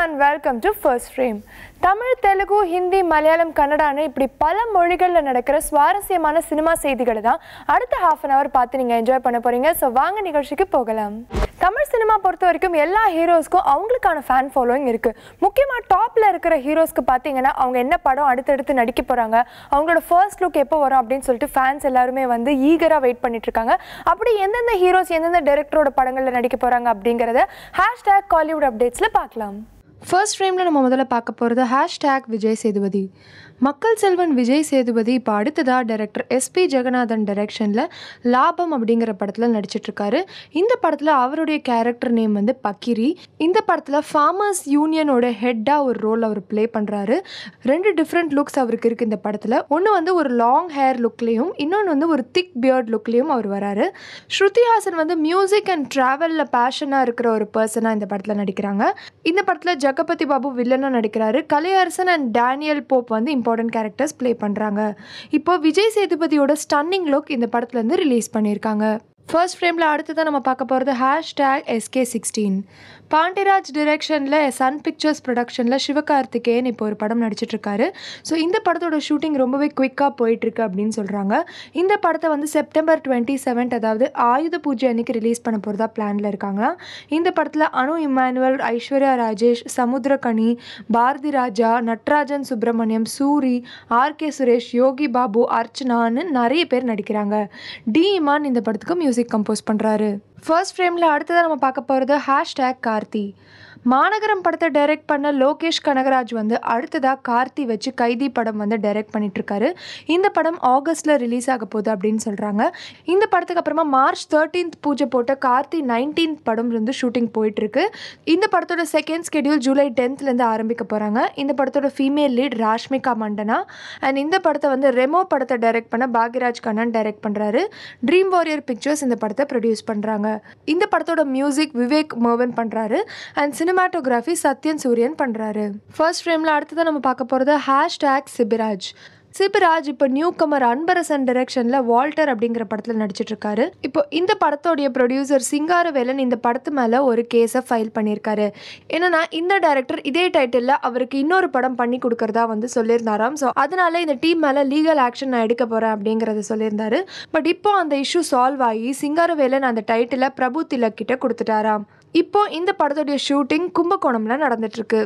and welcome to first frame Tamil Telugu Hindi Malayalam கன்னடான்னு இப்படி பல மொழிகளில் நடக்கிற சுவாரஸ்யமான சினிமா செய்திகளை தான் அடுத்த ஹாஃப் அன் ஹவர் பார்த்து நீங்கள் என்ஜாய் பண்ண போகிறீங்க ஸோ வாங்க நிகழ்ச்சிக்கு போகலாம் தமிழ் சினிமா பொறுத்த வரைக்கும் எல்லா ஹீரோஸ்க்கும் அவங்களுக்கான ஃபேன் ஃபாலோயிங் இருக்குது முக்கியமாக டாப்பில் இருக்கிற ஹீரோஸ்க்கு பார்த்தீங்கன்னா அவங்க என்ன படம் அடுத்தடுத்து நடிக்க போகிறாங்க அவங்களோட ஃபர்ஸ்ட் லுக் எப்போ வரும் அப்படின்னு சொல்லிட்டு ஃபேன்ஸ் எல்லாருமே வந்து ஈகராக வெயிட் பண்ணிட்டு இருக்காங்க அப்படி எந்தெந்த ஹீரோஸ் எந்தெந்த டைரக்டரோட படங்களில் நடிக்க போகிறாங்க அப்படிங்கிறத ஹேஷ்டேக் காலிவுட் அப்டேட்ஸில் பார்க்கலாம் ஃபர்ஸ்ட் ஃப்ரேமில் நம்ம முதல்ல பார்க்க போகிறது ஹேஷ்டேக் விஜய் சேதுபதி மக்கள் செல்வன் விஜய் சேதுபதி இப்போ அடுத்ததாக டைரக்டர் எஸ்பி ஜெகநாதன் டைரக்ஷனில் லாபம் அப்படிங்கிற படத்தில் நடிச்சிட்ருக்காரு இந்த படத்தில் அவருடைய கேரக்டர் நேம் வந்து பக்கிரி இந்த படத்தில் ஃபார்மர்ஸ் யூனியனோட ஹெட்டாக ஒரு ரோல் அவர் ப்ளே பண்ணுறாரு ரெண்டு டிஃப்ரெண்ட் லுக்ஸ் அவருக்கு இருக்குது இந்த படத்தில் ஒன்று வந்து ஒரு லாங் ஹேர் லுக்லேயும் இன்னொன்று வந்து ஒரு திக் பியர்ட் லுக்லேயும் அவர் வராரு ஸ்ருதி ஹாசன் வந்து மியூசிக் அண்ட் ட்ராவலில் பேஷனாக இருக்கிற ஒரு பர்சனாக இந்த படத்தில் நடிக்கிறாங்க இந்த படத்தில் ஜெகபதி பாபு வில்லனாக நடிக்கிறாரு கலையரசன் அண்ட் டேனியல் போப் வந்து இம்பார்ட்டன்ட் கேரக்டர்ஸ் ப்ளே பண்ணுறாங்க இப்போ விஜய் சேதுபதியோட ஸ்டன்னிங் லுக் இந்த படத்துலேருந்து ரிலீஸ் பண்ணியிருக்காங்க ஃபர்ஸ்ட் ஃப்ரேமில் அடுத்ததான் நம்ம பார்க்க போகிறது ஹேஷ்டேக் எஸ்கே சிக்ஸ்டீன் பாண்டிராஜ் டிரெக்ஷனில் சன் பிக்சர்ஸ் ப்ரொடக்ஷனில் சிவகார்த்திகேயன் இப்போ ஒரு படம் நடிச்சிட்ருக்காரு ஸோ இந்த படத்தோட ஷூட்டிங் ரொம்பவே குயிக்காக போயிட்டுருக்கு அப்படின்னு சொல்கிறாங்க இந்த படத்தை வந்து செப்டம்பர் டுவெண்ட்டி செவன்த் அதாவது ஆயுத பூஜை அன்னைக்கு ரிலீஸ் பண்ண போகிறதா பிளானில் இருக்காங்க இந்த படத்தில் அனு இமானுவல் ஐஸ்வர்யா ராஜேஷ் சமுத்திரகனி பாரதி ராஜா நட்ராஜன் சுப்பிரமணியம் சூரி ஆர்கே சுரேஷ் யோகி பாபு அர்ச்சனான்னு நிறைய பேர் நடிக்கிறாங்க டி இமான் இந்த படத்துக்கு மியூசிக் கம்போஸ் பண்ணுறாரு ஃபர்ஸ்ட் ஃப்ரேமில் அடுத்ததாக நம்ம பார்க்க போகிறது ஹேஷ்டேக் கார்த்தி மாநகரம் படத்தை டைரக்ட் பண்ண லோகேஷ் கனகராஜ் வந்து அடுத்ததாக கார்த்தி வச்சு கைதி படம் வந்து டைரக்ட் பண்ணிட்டுருக்காரு இந்த படம் ஆகஸ்ட்டில் ரிலீஸ் ஆக போகுது அப்படின்னு சொல்கிறாங்க இந்த படத்துக்கு அப்புறமா மார்ச் தேர்ட்டீன்த் பூஜை போட்ட கார்த்தி நைன்டீன்த் படம் வந்து ஷூட்டிங் போயிட்டுருக்கு இந்த படத்தோட செகண்ட் ஸ்கெடியூல் ஜூலை டென்த்லேருந்து ஆரம்பிக்க போகிறாங்க இந்த படத்தோட female lead Rashmika Mandanna and இந்த படத்தை வந்து ரெமோ படத்தை டைரக்ட் பண்ண பாக்யராஜ் கண்ணன் டைரக்ட் பண்ணுறாரு ட்ரீம் வாரியர் பிக்சர்ஸ் இந்த படத்தை ப்ரொடியூஸ் பண்ணுறாங்க இந்த படத்தோட மியூசிக் விவேக் மோவன் பண்ணுறாரு அண்ட் சினிமாட்டோகிராஃபி சத்யன் சூரியன் பண்ணுறாரு ஃபர்ஸ்ட் ஃப்ரேமில் அடுத்ததான் நம்ம பார்க்க போகிறது ஹேஷ்டேக் சிபிராஜ் சிபிராஜ் இப்போ நியூ கமர் அன்பரசன் டைரக்ஷனில் வால்டர் அப்படிங்கிற படத்தில் நடிச்சிட்டு இருக்காரு இப்போ இந்த படத்தோடைய ப்ரொடியூசர் சிங்காரவேலன் இந்த படத்து மேலே ஒரு கேஸை ஃபைல் பண்ணியிருக்காரு என்னன்னா இந்த டைரக்டர் இதே டைட்டிலில் அவருக்கு இன்னொரு படம் பண்ணி கொடுக்கறதா வந்து சொல்லியிருந்தாராம் ஸோ அதனால இந்த டீம் மேலே லீகல் ஆக்ஷன் நான் எடுக்க போகிறேன் அப்படிங்கிறத சொல்லியிருந்தாரு பட் இப்போ அந்த இஷ்யூ சால்வ் ஆகி சிங்காரவேலன் அந்த டைட்டிலை பிரபு திலக் கிட்ட கொடுத்துட்டாராம் இப்போ இந்த படத்துடைய ஷூட்டிங் கும்பகோணம்ல நடந்துட்டு இருக்கு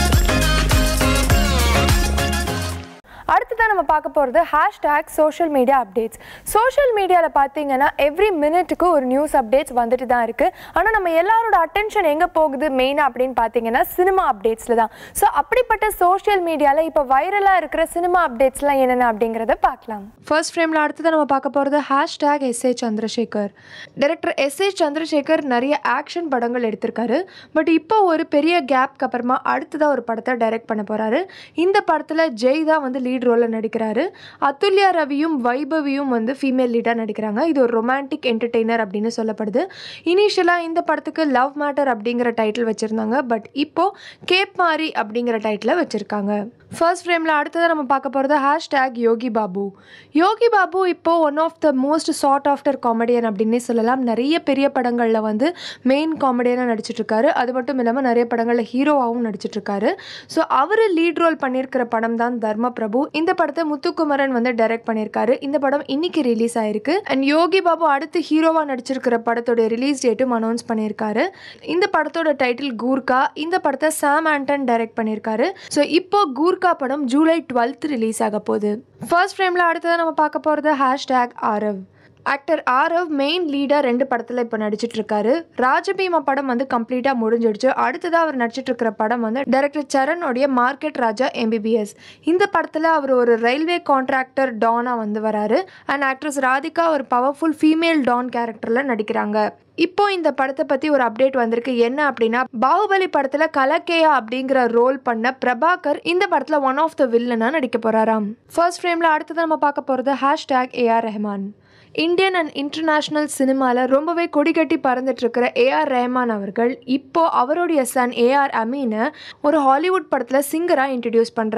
அடுத்ததான் நம்ம பார்க்க போகிறது hashtag social media updates social மீடியாவில் பார்த்தீங்கன்னா எவ்ரி மினிட்டுக்கு ஒரு நியூஸ் அப்டேட்ஸ் வந்துட்டு தான் இருக்குது ஆனால் நம்ம எல்லாரோட அட்டென்ஷன் எங்கே போகுது மெயினாக அப்படின்னு பார்த்தீங்கன்னா சினிமா அப்டேட்ஸில் தான் ஸோ அப்படிப்பட்ட சோஷியல் மீடியாவில் இப்போ வைரலாக இருக்கிற சினிமா அப்டேட்ஸ்லாம் என்னென்ன அப்படிங்கிறத பார்க்கலாம் ஃபர்ஸ்ட் ஃப்ரேமில் அடுத்ததான் நம்ம பார்க்க போகிறது ஹேஷ்டேக் எஸ் ஏ சந்திரசேகர் டைரக்டர் எஸ் ஏ சந்திரசேகர் நிறைய ஆக்ஷன் படங்கள் எடுத்திருக்காரு பட் இப்போ ஒரு பெரிய கேப்க்கு அப்புறமா அடுத்ததாக ஒரு படத்தை டைரக்ட் பண்ண போகிறாரு இந்த படத்தில் ஜெய் தான் வந்து லீட் ரோலில் நடிக்கிறாரு அதுல்யா ரவியும் வைபவியும் வந்து ஃபீமேல் லீடாக நடிக்கிறாங்க இது ஒரு ரொமான்டிக் என்டர்டெய்னர் அப்படின்னு சொல்லப்படுது இனிஷியலாக இந்த படத்துக்கு லவ் மேட்டர் அப்படிங்கிற டைட்டில் வச்சுருந்தாங்க பட் இப்போது கேப் மாரி அப்படிங்கிற டைட்டில் வச்சுருக்காங்க ஃபர்ஸ்ட் ஃப்ரேமில் அடுத்ததாக நம்ம பார்க்க போகிறது ஹேஷ்டேக் யோகி பாபு யோகி பாபு இப்போது one of the most sought after comedian அப்படின்னே சொல்லலாம் நிறைய பெரிய படங்களில் வந்து மெயின் காமெடியனாக நடிச்சிட்ருக்காரு அது மட்டும் இல்லாமல் நிறைய படங்களில் ஹீரோவாகவும் நடிச்சிட்ருக்காரு ஸோ அவர் லீட் ரோல் பண்ணியிருக்கிற படம் தான் தர்ம பிரபு இந்த படத்தை முத்துக்குமரன் வந்து டைரக்ட் பண்ணியிருக்காரு இந்த படம் இன்னைக்கு ரிலீஸ் ஆயிருக்கு அண்ட் யோகி பாபு அடுத்து ஹீரோவாக நடிச்சிருக்கிற படத்தோட ரிலீஸ் டேட்டும் அனௌன்ஸ் பண்ணியிருக்காரு இந்த படத்தோட டைட்டில் கூர்கா இந்த படத்தை சாம் ஆண்டன் டைரக்ட் பண்ணியிருக்காரு ஸோ இப்போ கூர்கா படம் ஜூலை டுவெல்த் ரிலீஸ் ஆக போகுது ஃபர்ஸ்ட் ஃப்ரேமில் அடுத்ததான் நம்ம பார்க்க போகிறது hashtag Aarav actor Aarav main லீடாக ரெண்டு படத்தில் இப்போ நடிச்சிட்டு இருக்காரு ராஜபீமா படம் வந்து கம்ப்ளீட்டாக முடிஞ்சிடுச்சு அடுத்ததாக அவர் நடிச்சிட்டு இருக்கிற படம் வந்து டைரக்டர் சரணுடைய மார்க்கெட் ராஜா எம்பிபிஎஸ் இந்த படத்தில் அவர் ஒரு ரயில்வே கான்ட்ராக்டர் டானாக வந்து வராரு அண்ட் ஆக்ட்ரஸ் ராதிகா ஒரு பவர்ஃபுல் ஃபீமேல் டான் கேரக்டரில் நடிக்கிறாங்க இப்போ இந்த படத்தை பற்றி ஒரு அப்டேட் வந்திருக்கு என்ன அப்படின்னா பாகுபலி படத்தில் கலக்கேயா அப்படிங்கிற ரோல் பண்ண பிரபாகர் இந்த படத்தில் ஒன் ஆஃப் த வில்லனாக நடிக்க போகிறாராம் ஃபர்ஸ்ட் ஃப்ரேமில் அடுத்தது நம்ம பார்க்க போகிறது hashtag AR Rahman Indian and international சினிமாவில் ரொம்பவே கொடிகட்டி பறந்துட்டு இருக்கிற ஏஆர் ரஹ்மான் அவர்கள் இப்போ அவருடைய சன் ஏஆர் அமீனை ஒரு ஹாலிவுட் படத்தில் சிங்கராக இன்ட்ரடியூஸ் பண்ணுறாரு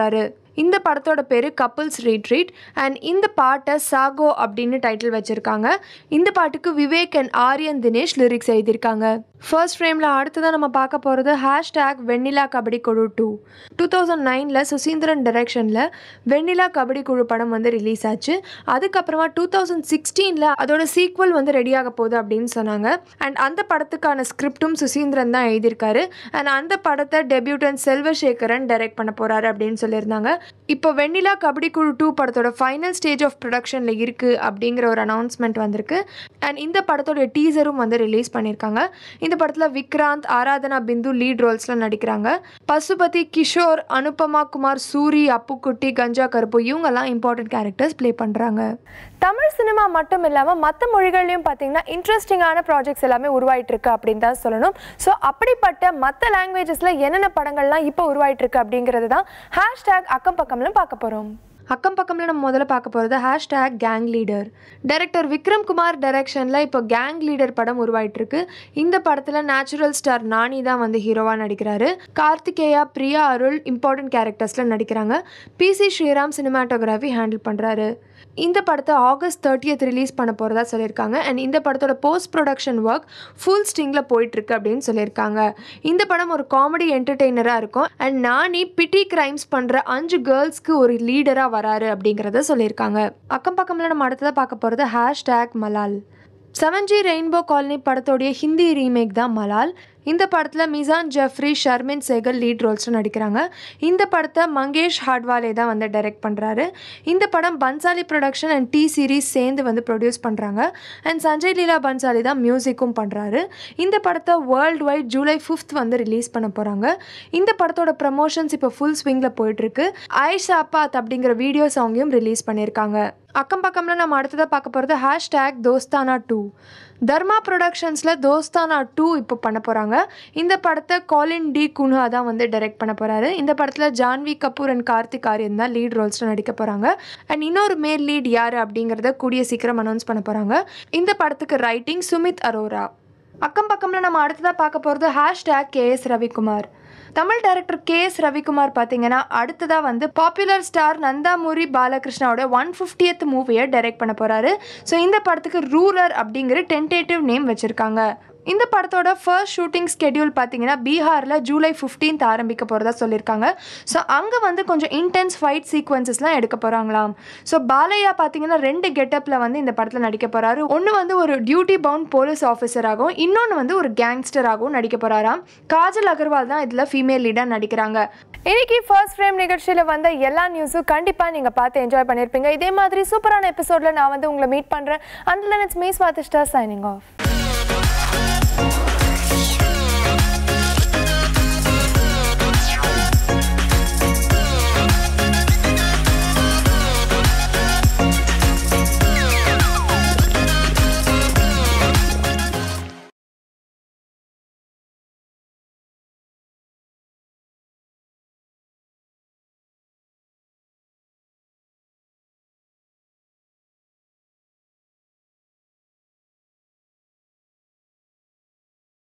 இந்த படத்தோட பேர் கப்புள்ஸ் ரீட்ரீட் அண்ட் இந்த பாட்டை சாகோ அப்படின்னு டைட்டில் வச்சுருக்காங்க இந்த பாட்டுக்கு விவேக் அண்ட் ஆரியன் தினேஷ் லிரிக்ஸ் எழுதியிருக்காங்க ஃபர்ஸ்ட் ஃப்ரேமில் அடுத்ததான் நம்ம பார்க்க போகிறது ஹேஷ்டேக் வெண்ணிலா கபடி குழு டூ டூ தௌசண்ட் நைனில் சுசீந்திரன் டைரக்ஷனில் வெண்ணிலா கபடி குழு படம் வந்து ரிலீஸ் ஆச்சு அதுக்கப்புறமா டூ தௌசண்ட் சிக்ஸ்டீனில் அதோட சீக்வல் வந்து ரெடியாக போகுது அப்படின்னு சொன்னாங்க அண்ட் அந்த படத்துக்கான ஸ்கிரிப்டும் சுசீந்திரன் தான் எழுதியிருக்காரு அண்ட் அந்த படத்தை டெபியூட்டன் செல்வசேகரன் டைரக்ட் பண்ண போகிறாரு அப்படின்னு சொல்லியிருந்தாங்க இப்போ வெண்ணிலா கபடி குழு டூ படத்தோட ஃபைனல் ஸ்டேஜ் ஆஃப் ப்ரொடக்ஷனில் இருக்குது அப்படிங்கிற ஒரு அனௌன்ஸ்மெண்ட் வந்திருக்கு அண்ட் இந்த படத்தோட டீசரும் வந்து ரிலீஸ் பண்ணியிருக்காங்க இந்த படத்தில் விக்ராந்த் ஆராதனா பிந்து லீட் ரோல்ஸில் நடிக்கிறாங்க பசுபதி கிஷோர் அனுபமா குமார் சூரி அப்புக்குட்டி கஞ்சா கருப்பு இவங்கெல்லாம் இம்பார்ட்டன்ட் கேரக்டர்ஸ் ப்ளே பண்ணுறாங்க தமிழ் சினிமா மட்டும் இல்லாமல் மற்ற மொழிகள்லையும் பார்த்தீங்கன்னா இன்ட்ரெஸ்டிங்கான ப்ராஜெக்ட்ஸ் எல்லாமே உருவாயிட்டு இருக்கு அப்படின்னு தான் சொல்லணும் ஸோ அப்படிப்பட்ட மற்ற லாங்குவேஜஸில் என்னென்ன படங்கள்லாம் இப்போ உருவாயிட்டு இருக்கு அப்படிங்கிறது தான் ஹேஷ்டேக் அக்கம் பக்கம்ல பார்க்க போகிறோம் அக்கம் பக்கம்ல நம்ம முதல்ல பார்க்க போகிறது ஹேஷ்டேக் கேங் லீடர் டைரக்டர் விக்ரம் குமார் டைரக்ஷனில் இப்போ கேங் லீடர் படம் உருவாயிட்டிருக்கு இந்த படத்தில் நேச்சுரல் ஸ்டார் நானி தான் வந்து ஹீரோவாக நடிக்கிறாரு கார்த்திகேயா பிரியா அருள் இம்பார்ட்டன்ட் கேரக்டர்ஸில் நடிக்கிறாங்க பிசி ஸ்ரீராம் சினிமாட்டோகிராஃபி ஹேண்டில் பண்ணுறாரு இந்த படத்தை ஆகஸ்ட் தேர்ட்டியத் ரிலீஸ் பண்ண போகிறதா சொல்லியிருக்காங்க அண்ட் இந்த படத்தோட போஸ்ட் ப்ரொடக்ஷன் ஒர்க் ஃபுல் ஸ்டிங்கில் போயிட்டுருக்கு அப்படின்னு சொல்லியிருக்காங்க இந்த படம் ஒரு காமெடி என்டர்டெய்னராக இருக்கும் அண்ட் நானி பிட்டி கிரைம்ஸ் பண்ணுற அஞ்சு கேர்ள்ஸ்க்கு ஒரு லீடராக வராரு அப்படிங்கிறத சொல்லியிருக்காங்க அக்கம் பக்கம்ல நம்ம அடுத்ததாக பார்க்க போகிறது ஹேஷ்டேக் மலால் செவன் ஜி ரெயின்போ காலனி படத்தோடைய ஹிந்தி ரீமேக் தான் மலால் இந்த படத்தில் மிசான் ஜெஃப்ரி ஷர்மின் சேகல் லீட் ரோல்ஸில் நடிக்கிறாங்க இந்த படத்தை மங்கேஷ் ஹாட்வாலே தான் வந்து டைரக்ட் பண்ணுறாரு இந்த படம் பன்சாலி ப்ரொடக்ஷன் அண்ட் டி சீரீஸ் சேர்ந்து வந்து ப்ரொடியூஸ் பண்ணுறாங்க அண்ட் சஞ்சய் லீலா பன்சாலி தான் மியூசிக்கும் பண்ணுறாரு இந்த படத்தை வேர்ல்டு வைட் ஜூலை ஃபிஃப்த் வந்து ரிலீஸ் பண்ண போகிறாங்க இந்த படத்தோட ப்ரமோஷன்ஸ் இப்போ ஃபுல் ஸ்விங்கில் போயிட்டுருக்கு ஐஷ் அப்பாத் அப்படிங்கிற வீடியோ சாங்கையும் ரிலீஸ் பண்ணியிருக்காங்க அக்கம் பக்கம்ல நம்ம அடுத்ததாக பார்க்க போகிறது ஹேஷ்டேக் தோஸ்தானா டூ தர்மா ப்ரொடக்ஷன்ஸில் தோஸ்தானா டூ இப்போ பண்ண போகிறாங்க இந்த படத்தை காலின் டி குன்ஹா தான் வந்து டைரக்ட் பண்ண போகிறாரு இந்த படத்தில் ஜான்வி கபூர் அண்ட் கார்த்திக் ஆரியன் தான் லீட் ரோல்ஸில் நடிக்க போகிறாங்க அண்ட் இன்னொரு மேல் லீட் யார் அப்படிங்கிறத கூடிய சீக்கிரம் அனௌன்ஸ் பண்ண போகிறாங்க இந்த படத்துக்கு ரைட்டிங் சுமித் அரோரா அக்கம் பக்கம்ல நம்ம அடுத்ததாக பார்க்க போகிறது ஹேஷ்டேக் கே எஸ் ரவிக்குமார் தமிழ் டைரக்டர் கே எஸ் ரவிக்குமார் பார்த்தீங்கன்னா அடுத்ததாக வந்து பாப்புலர் ஸ்டார் நந்தாமூரி பாலகிருஷ்ணாவோட ஒன் ஃபிஃப்டியத் மூவியை டைரக்ட் பண்ண போகிறாரு ஸோ இந்த படத்துக்கு ரூரர் அப்படிங்கிற டென்டேட்டிவ் நேம் வச்சுருக்காங்க இந்த படத்தோட ஃபர்ஸ்ட் ஷூட்டிங் ஸ்கெடியூல் பார்த்தீங்கன்னா பீகாரில் ஜூலை ஃபிஃப்டீன்த் ஆரம்பிக்க போகிறதா சொல்லியிருக்காங்க ஸோ அங்கே வந்து கொஞ்சம் இன்டென்ஸ் ஃபைட் சீக்வன்சஸ்லாம் எடுக்க போகிறாங்களாம் ஸோ பாலையா பார்த்தீங்கன்னா ரெண்டு கெட்டப்பில் வந்து இந்த படத்தில் நடிக்க போகிறாரு ஒன்று வந்து ஒரு டியூட்டி பவுண்ட் போலீஸ் ஆஃபீஸராகவும் இன்னொன்று வந்து ஒரு கேங்ஸ்டராகவும் நடிக்க போகிறாராம் காஜல் அகர்வால் தான் இதில் ஃபீமேல் லீடாக நடிக்கிறாங்க இன்னைக்கு ஃபர்ஸ்ட் ஃப்ரேம் நிகழ்ச்சியில் வந்த எல்லா நியூஸும் கண்டிப்பாக நீங்கள் பார்த்து என்ஜாய் பண்ணியிருப்பீங்க இதே மாதிரி சூப்பரான எபிசோடில் நான் வந்து உங்களை மீட் பண்ணுறேன் and it's miss Vasishta signing of